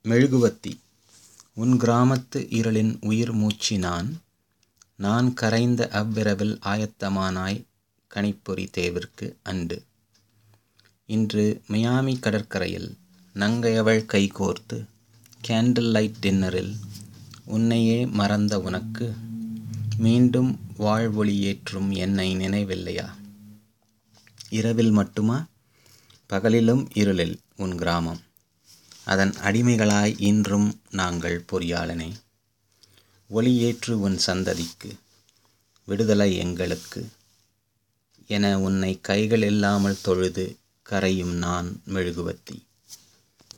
மெழுகுவர்த்தி உன் கிராமத்து இருளின் உயிர் மூச்சு நான் நான் கரைந்த அவ்விரவில் ஆயத்தமானாய் கணிப்பொறி தேவிற்கு அண்டு இன்று மியாமி கடற்கரையில் நங்கையவள் கைகோர்த்து கேண்டில் லைட் டின்னரில் உன்னையே மறந்த உனக்கு மீண்டும் வாழ்வொளியேற்றும் என்னை நினைவில்லையா இரவில் மட்டுமா பகலிலும் இருளில் உன் கிராமம் அதன் அடிமைகளாய் இன்றும் நாங்கள் பொறியாளனே ஒளியேற்று உன் சந்ததிக்கு விடுதலை எங்களுக்கு என உன்னை கைகள் இல்லாமல் தொழுது கரையும் நான் மெழுகுவத்தி